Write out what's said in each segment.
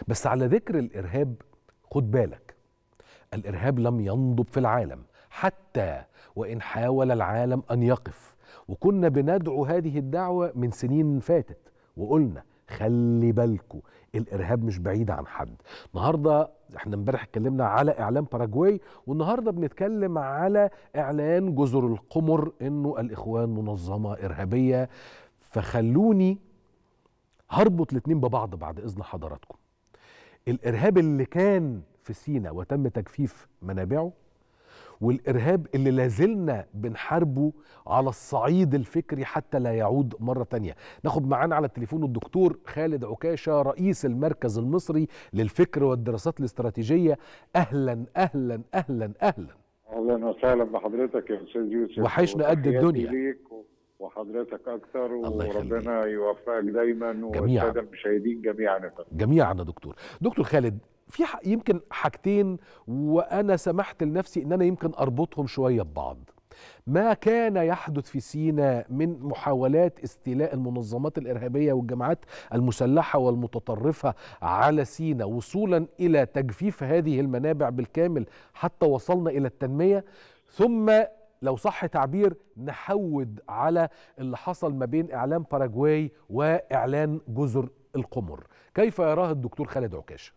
بس على ذكر الارهاب خد بالك الارهاب لم ينضب في العالم حتى وان حاول العالم ان يقف وكنا بندعو هذه الدعوه من سنين فاتت وقلنا خلي بالكوا الارهاب مش بعيد عن حد النهارده احنا امبارح اتكلمنا على اعلان باراجواي والنهارده بنتكلم على اعلان جزر القمر انه الاخوان منظمه ارهابيه فخلوني هربط الاتنين ببعض بعد اذن حضراتكم الارهاب اللي كان في سينا وتم تجفيف منابعه والارهاب اللي لازلنا بنحاربه على الصعيد الفكري حتى لا يعود مره تانية ناخد معانا على التليفون الدكتور خالد عكاشه رئيس المركز المصري للفكر والدراسات الاستراتيجيه اهلا اهلا اهلا اهلا اهلا وسهلا بحضرتك يا استاذ يوسف وحشنا قد وتحياتي الدنيا. ليك وحضرتك اكتر الله يخليك. وربنا يوفقك دايما جميعاً. والساده المشاهدين جميعا يا فندم. جميعا يا دكتور دكتور خالد في ح- يمكن حاجتين وانا سمحت لنفسي ان انا يمكن اربطهم شويه ببعض ما كان يحدث في سيناء من محاولات استيلاء المنظمات الارهابيه والجماعات المسلحه والمتطرفه على سيناء وصولا الى تجفيف هذه المنابع بالكامل حتى وصلنا الى التنميه ثم لو صح تعبير نحود على اللي حصل ما بين اعلان باراجواي واعلان جزر القمر كيف يراه الدكتور خالد عكاشه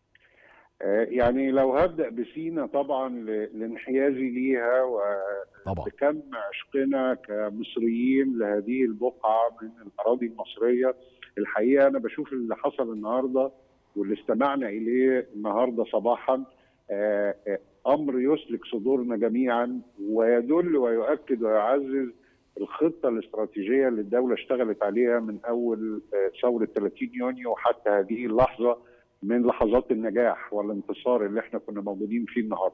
آه، يعني لو هبدا بسينا طبعا ل- لانحيازي ليها طبعا وبكم عشقنا كمصريين لهذه البقعه من الاراضي المصريه الحقيقه انا بشوف اللي حصل النهارده واللي استمعنا اليه النهارده صباحا آه، آه، امر يسلك صدورنا جميعا ويدل ويؤكد ويعزز الخطه الاستراتيجيه اللي الدوله اشتغلت عليها من اول آه، ثوره 30 يونيو حتى هذه اللحظه من لحظات النجاح والانتصار اللي احنا كنا موجودين فيه النهارده.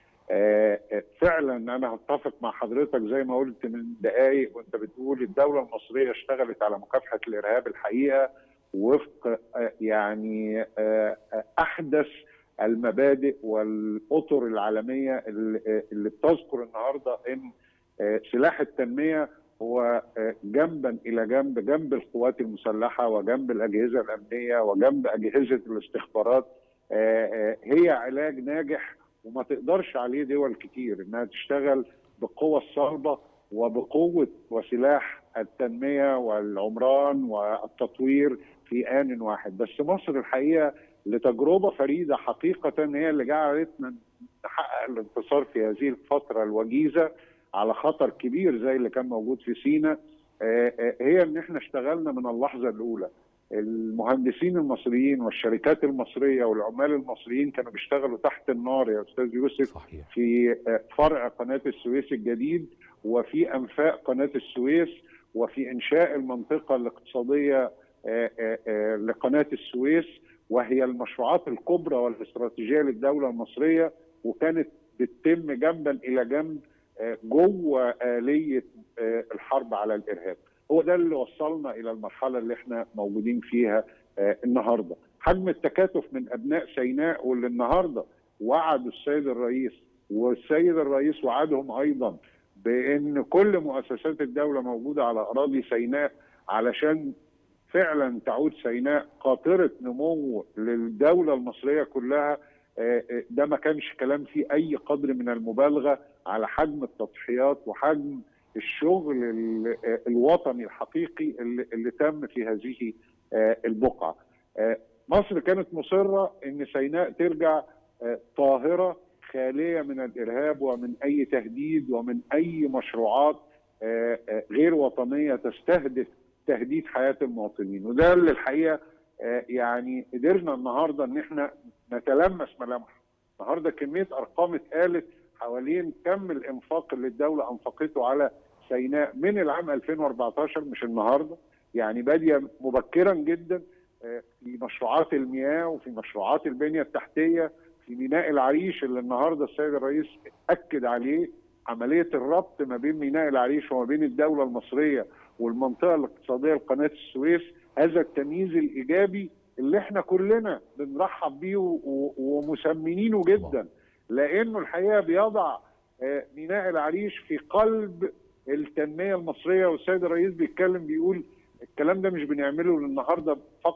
آه، آه، فعلا انا هتفق مع حضرتك زي ما قلت من دقائق وانت بتقول الدوله المصريه اشتغلت على مكافحه الارهاب الحقيقه وفق آه، يعني آه، آه، احدث المبادئ والاطر العالميه اللي آه، اللي بتذكر النهارده ان آه، سلاح التنميه هو آه، جنبا الى جنب جنب القوات المسلحه وجنب الاجهزه الامنيه وجنب اجهزه الاستخبارات آه، آه، هي علاج ناجح وما تقدرش عليه دول كتير انها تشتغل بالقوه الصلبه وبقوه وسلاح التنميه والعمران والتطوير في ان واحد بس مصر الحقيقه لتجربه فريده حقيقه هي اللي جعلتنا نحقق الانتصار في هذه الفتره الوجيزه على خطر كبير زي اللي كان موجود في سينا آه، آه، هي ان احنا اشتغلنا من اللحظه الاولى المهندسين المصريين والشركات المصريه والعمال المصريين كانوا بيشتغلوا تحت النار يا استاذ يوسف صحيح في آه، فرع قناه السويس الجديد وفي انفاق قناه السويس وفي انشاء المنطقه الاقتصاديه آه، آه، آه، لقناه السويس وهي المشروعات الكبرى والاستراتيجيه للدوله المصريه وكانت بتتم جنبا الى جنب آه، جوه اليه آه، الحرب على الارهاب هو ده اللي وصلنا الى المرحله اللي احنا موجودين فيها آه، النهارده حجم التكاتف من ابناء سيناء واللي النهارده وعدوا السيد الرئيس والسيد الرئيس وعدهم ايضا بان كل مؤسسات الدوله موجوده على اراضي سيناء علشان فعلا تعود سيناء قاطره نمو للدوله المصريه كلها آه، آه، ده ما كانش كلام فيه اي قدر من المبالغه على حجم التضحيات وحجم الشغل ال- آه، الوطني الحقيقي اللي اللي تم في هذه آه، البقعه. آه، مصر كانت مصره ان سيناء ترجع آه، طاهره خاليه من الارهاب ومن اي تهديد ومن اي مشروعات آه، آه، غير وطنيه تستهدف تهديد حياه المواطنين وده اللي الحقيقه آه، يعني قدرنا النهارده ان احنا نتلمس ملامحه النهارده كميه ارقام اتقالت حوالين كم الانفاق اللي الدوله انفقته على سيناء من العام 2014 مش النهارده يعني باديه مبكرا جدا آه، في مشروعات المياه وفي مشروعات البنيه التحتيه في ميناء العريش اللي النهارده السيد الرئيس اكد عليه عمليه الربط ما بين ميناء العريش وما بين الدوله المصريه والمنطقه الاقتصاديه لقناه السويس هذا التمييز الايجابي اللي احنا كلنا بنرحب بيه و- و- ومسمينينه جدا لانه الحقيقه بيضع آه، ميناء العريش في قلب التنميه المصريه والسيد الرئيس بيتكلم بيقول الكلام ده مش بنعمله النهارده فقط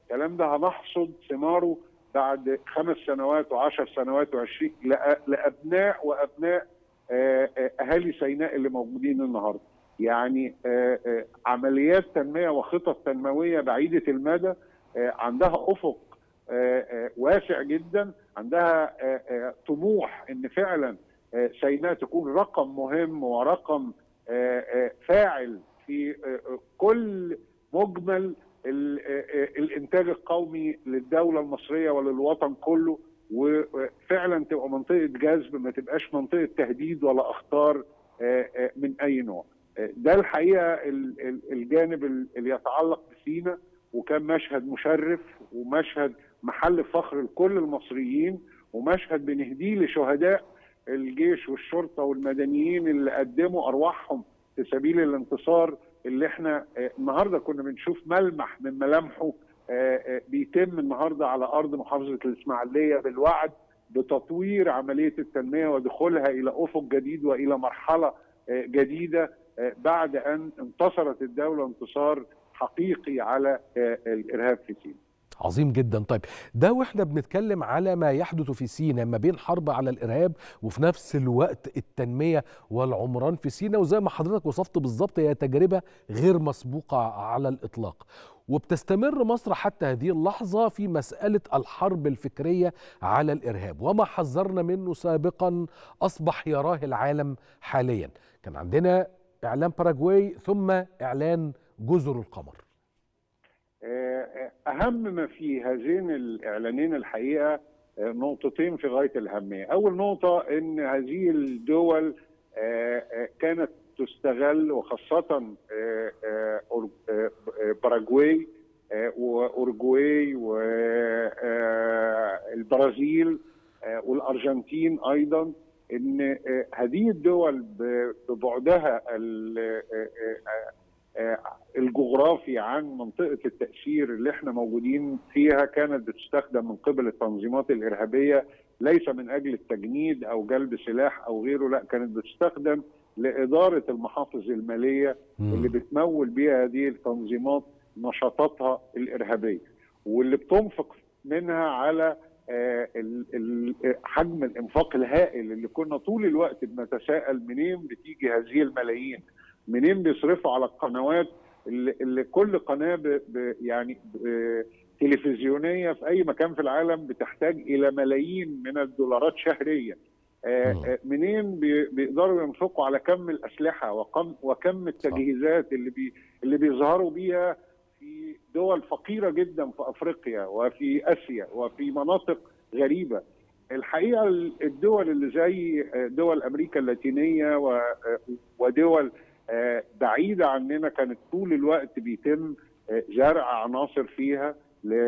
الكلام ده هنحصد ثماره بعد خمس سنوات وعشر سنوات وعشرين لابناء وابناء اهالي سيناء اللي موجودين النهارده. يعني عمليات تنميه وخطط تنمويه بعيده المدى عندها افق واسع جدا عندها طموح ان فعلا سيناء تكون رقم مهم ورقم فاعل في كل مجمل الانتاج القومي للدوله المصريه وللوطن كله وفعلا تبقى منطقه جذب ما تبقاش منطقه تهديد ولا اخطار من اي نوع. ده الحقيقه الجانب اللي يتعلق بسينا وكان مشهد مشرف ومشهد محل فخر لكل المصريين ومشهد بنهديه لشهداء الجيش والشرطه والمدنيين اللي قدموا ارواحهم في سبيل الانتصار اللي احنا النهارده كنا بنشوف ملمح من ملامحه بيتم النهارده على ارض محافظه الاسماعيليه بالوعد بتطوير عمليه التنميه ودخولها الى افق جديد والى مرحله جديده بعد ان انتصرت الدوله انتصار حقيقي على الارهاب في سيناء. عظيم جدا طيب ده واحنا بنتكلم على ما يحدث في سيناء ما بين حرب على الارهاب وفي نفس الوقت التنميه والعمران في سيناء وزي ما حضرتك وصفت بالظبط هي تجربه غير مسبوقه على الاطلاق وبتستمر مصر حتى هذه اللحظه في مساله الحرب الفكريه على الارهاب وما حذرنا منه سابقا اصبح يراه العالم حاليا كان عندنا اعلان باراجواي ثم اعلان جزر القمر اهم ما في هذين الاعلانين الحقيقه نقطتين في غايه الاهميه، اول نقطه ان هذه الدول كانت تستغل وخاصه باراجواي واورجواي والبرازيل والارجنتين ايضا ان هذه الدول ببعدها الجغرافي عن منطقه التاثير اللي احنا موجودين فيها كانت بتستخدم من قبل التنظيمات الارهابيه ليس من اجل التجنيد او جلب سلاح او غيره لا كانت بتستخدم لاداره المحافظ الماليه اللي بتمول بها هذه التنظيمات نشاطاتها الارهابيه واللي بتنفق منها على حجم الانفاق الهائل اللي كنا طول الوقت بنتساءل منين بتيجي هذه الملايين منين بيصرفوا على القنوات اللي, اللي كل قناه ب ب يعني ب تلفزيونيه في اي مكان في العالم بتحتاج الى ملايين من الدولارات شهريا آه منين بيقدروا ينفقوا على كم الاسلحه وكم وكم التجهيزات اللي بي اللي بيظهروا بيها في دول فقيره جدا في افريقيا وفي اسيا وفي مناطق غريبه الحقيقه الدول اللي زي دول امريكا اللاتينيه ودول بعيده عننا كانت طول الوقت بيتم زرع عناصر فيها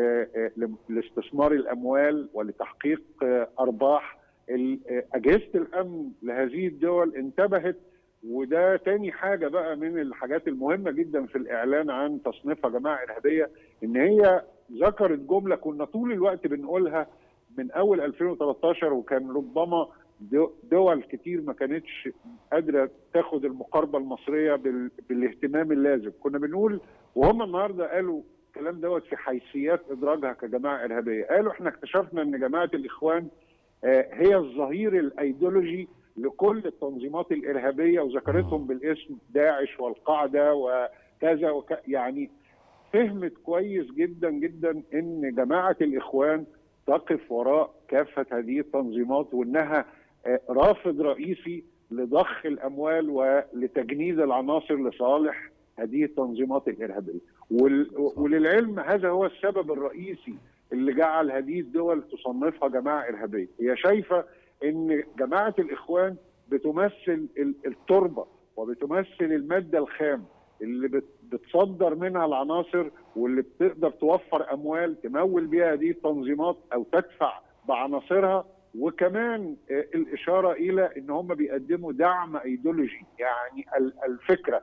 لاستثمار الاموال ولتحقيق ارباح اجهزه الامن لهذه الدول انتبهت وده تاني حاجه بقى من الحاجات المهمه جدا في الاعلان عن تصنيفها جماعه ارهابيه ان هي ذكرت جمله كنا طول الوقت بنقولها من اول 2013 وكان ربما دول كتير ما كانتش قادره تاخد المقاربه المصريه بالاهتمام اللازم كنا بنقول وهم النهارده قالوا الكلام دوت في حيثيات ادراجها كجماعه ارهابيه قالوا احنا اكتشفنا ان جماعه الاخوان هي الظهير الايديولوجي لكل التنظيمات الارهابيه وذكرتهم بالاسم داعش والقاعده وكذا وك يعني فهمت كويس جدا جدا ان جماعه الاخوان تقف وراء كافه هذه التنظيمات وانها رافض رئيسي لضخ الاموال ولتجنيد العناصر لصالح هذه التنظيمات الارهابيه وللعلم هذا هو السبب الرئيسي اللي جعل هذه الدول تصنفها جماعه ارهابيه هي شايفه ان جماعه الاخوان بتمثل التربه وبتمثل الماده الخام اللي بتصدر منها العناصر واللي بتقدر توفر اموال تمول بها هذه التنظيمات او تدفع بعناصرها وكمان الاشاره الى ان هم بيقدموا دعم ايديولوجي يعني الفكره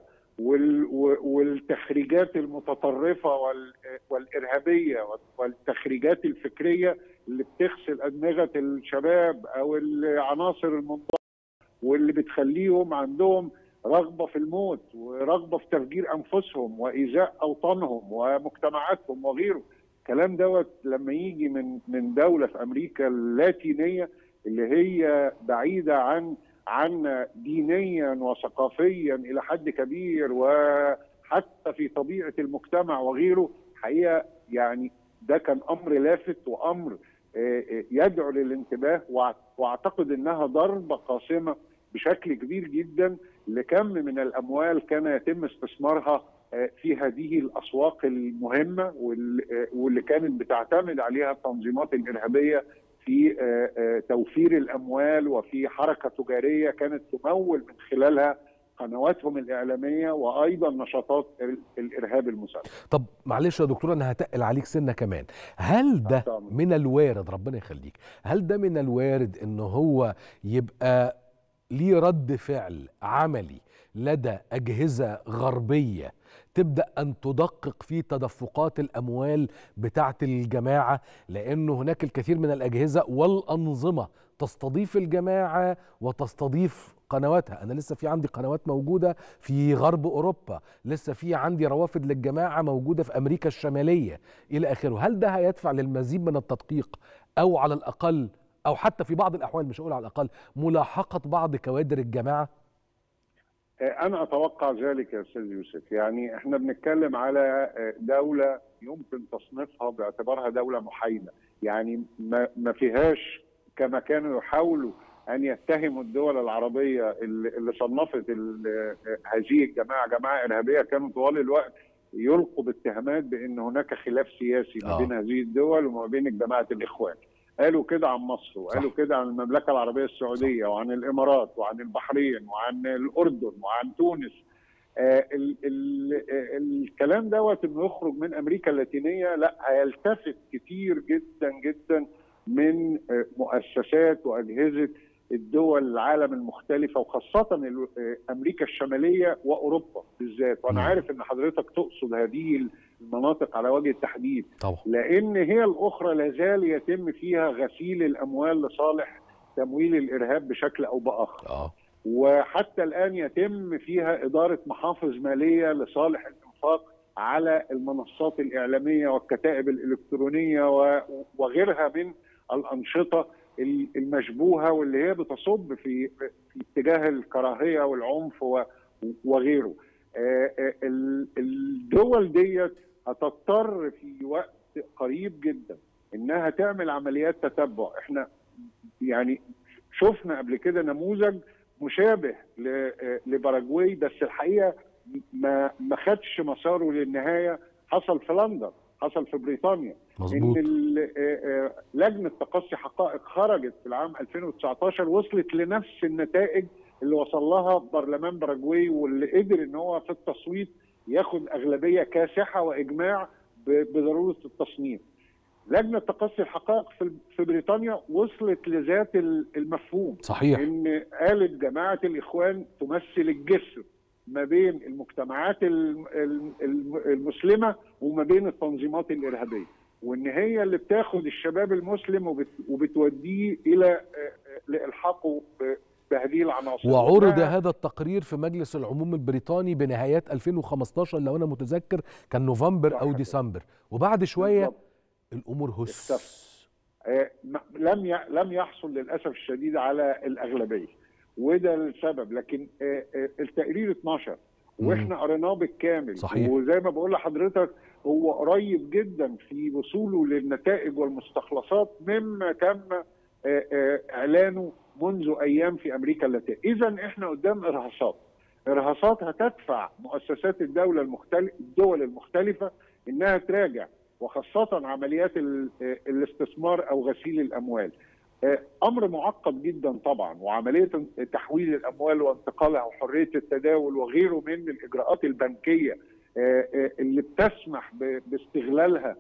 والتخريجات المتطرفه والارهابيه والتخريجات الفكريه اللي بتغسل ادمغه الشباب او العناصر المنضبطه واللي بتخليهم عندهم رغبه في الموت ورغبه في تفجير انفسهم وايذاء اوطانهم ومجتمعاتهم وغيره الكلام دوت لما يجي من من دوله في امريكا اللاتينيه اللي هي بعيده عن عنا دينيا وثقافيا الى حد كبير وحتى في طبيعه المجتمع وغيره حقيقه يعني ده كان امر لافت وامر يدعو للانتباه واعتقد انها ضربه قاسمه بشكل كبير جدا لكم من الاموال كان يتم استثمارها في هذه الاسواق المهمه واللي كانت بتعتمد عليها التنظيمات الارهابيه في توفير الاموال وفي حركه تجاريه كانت تمول من خلالها قنواتهم الاعلاميه وايضا نشاطات الارهاب المسلح. طب معلش يا دكتور انا هتقل عليك سنه كمان، هل ده من الوارد ربنا يخليك، هل ده من الوارد ان هو يبقى ليه رد فعل عملي لدى اجهزه غربيه تبدا ان تدقق في تدفقات الاموال بتاعه الجماعه لانه هناك الكثير من الاجهزه والانظمه تستضيف الجماعه وتستضيف قنواتها انا لسه في عندي قنوات موجوده في غرب اوروبا لسه في عندي روافد للجماعه موجوده في امريكا الشماليه الى اخره هل ده هيدفع للمزيد من التدقيق او على الاقل او حتى في بعض الاحوال مش هقول على الاقل ملاحقه بعض كوادر الجماعه انا اتوقع ذلك يا استاذ يوسف يعني احنا بنتكلم على دوله يمكن تصنيفها باعتبارها دوله محايده يعني ما فيهاش كما كانوا يحاولوا ان يتهموا الدول العربيه اللي صنفت هذه الجماعه جماعه ارهابيه كانوا طوال الوقت يلقوا باتهامات بان هناك خلاف سياسي ما بين هذه الدول وما بين جماعه الاخوان قالوا كده عن مصر وقالوا كده عن المملكه العربيه السعوديه وعن الامارات وعن البحرين وعن الاردن وعن تونس آه ال ال آه الكلام دوت انه يخرج من امريكا اللاتينيه لا هيلتفت كتير جدا جدا من آه مؤسسات واجهزه الدول العالم المختلفه وخاصه امريكا الشماليه واوروبا بالذات وانا عارف ان حضرتك تقصد هذه المناطق على وجه التحديد طبعا. لان هي الاخرى لازال يتم فيها غسيل الاموال لصالح تمويل الارهاب بشكل او باخر اه وحتى الان يتم فيها اداره محافظ ماليه لصالح الانفاق على المنصات الاعلاميه والكتائب الالكترونيه وغيرها من الانشطه المشبوهه واللي هي بتصب في في اتجاه الكراهيه والعنف وغيره. الدول ديت هتضطر في وقت قريب جدا انها تعمل عمليات تتبع، احنا يعني شفنا قبل كده نموذج مشابه لباراجواي بس الحقيقه ما ما خدش مساره للنهايه حصل في لندن حصل في بريطانيا مظبوط. ان لجنه تقصي حقائق خرجت في العام 2019 وصلت لنفس النتائج اللي وصل لها برلمان باراجواي واللي قدر ان هو في التصويت ياخد اغلبيه كاسحه واجماع بضروره التصنيف. لجنه تقصي الحقائق في بريطانيا وصلت لذات المفهوم صحيح ان قالت جماعه الاخوان تمثل الجسر ما بين المجتمعات المسلمه وما بين التنظيمات الارهابيه وان هي اللي بتاخد الشباب المسلم وبتوديه الى لالحاقه بهذه العناصر وعرض هذا التقرير في مجلس العموم البريطاني بنهايات 2015 لو انا متذكر كان نوفمبر او ديسمبر وبعد شويه بالضبط. الامور هس لم لم يحصل للاسف الشديد على الاغلبيه وده السبب لكن التقرير اتنشر واحنا قريناه بالكامل صحيح. وزي ما بقول لحضرتك هو قريب جدا في وصوله للنتائج والمستخلصات مما تم اعلانه منذ ايام في امريكا اللاتينيه اذا احنا قدام ارهاصات ارهاصات هتدفع مؤسسات الدوله المختلف الدول المختلفه انها تراجع وخاصه عمليات الاستثمار او غسيل الاموال امر معقد جدا طبعا وعمليه تحويل الاموال وانتقالها وحريه التداول وغيره من الاجراءات البنكيه اللي بتسمح باستغلالها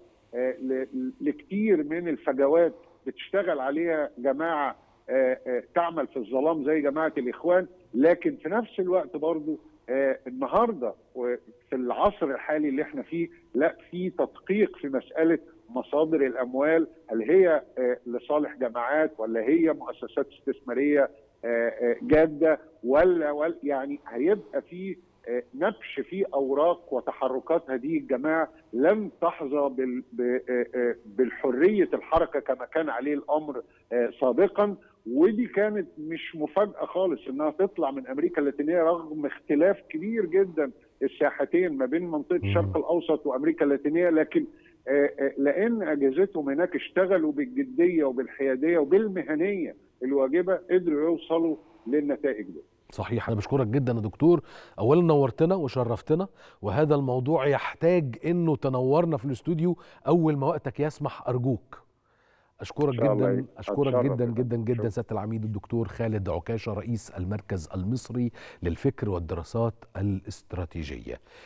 لكتير من الفجوات بتشتغل عليها جماعه تعمل في الظلام زي جماعه الاخوان لكن في نفس الوقت برضو النهارده في العصر الحالي اللي احنا فيه لا في تدقيق في مساله مصادر الاموال هل هي لصالح جماعات ولا هي مؤسسات استثماريه جاده ولا, ولا يعني هيبقى في نبش في اوراق وتحركات هذه الجماعه لم تحظى بالحريه الحركه كما كان عليه الامر سابقا ودي كانت مش مفاجاه خالص انها تطلع من امريكا اللاتينيه رغم اختلاف كبير جدا الساحتين ما بين منطقه الشرق الاوسط وامريكا اللاتينيه لكن لان اجهزتهم هناك اشتغلوا بالجديه وبالحياديه وبالمهنيه الواجبه قدروا يوصلوا للنتائج دي. صحيح انا بشكرك جدا يا دكتور اولا نورتنا وشرفتنا وهذا الموضوع يحتاج انه تنورنا في الاستوديو اول ما وقتك يسمح ارجوك اشكرك جدا اشكرك جدا جدا جدا سياده العميد الدكتور خالد عكاشه رئيس المركز المصري للفكر والدراسات الاستراتيجيه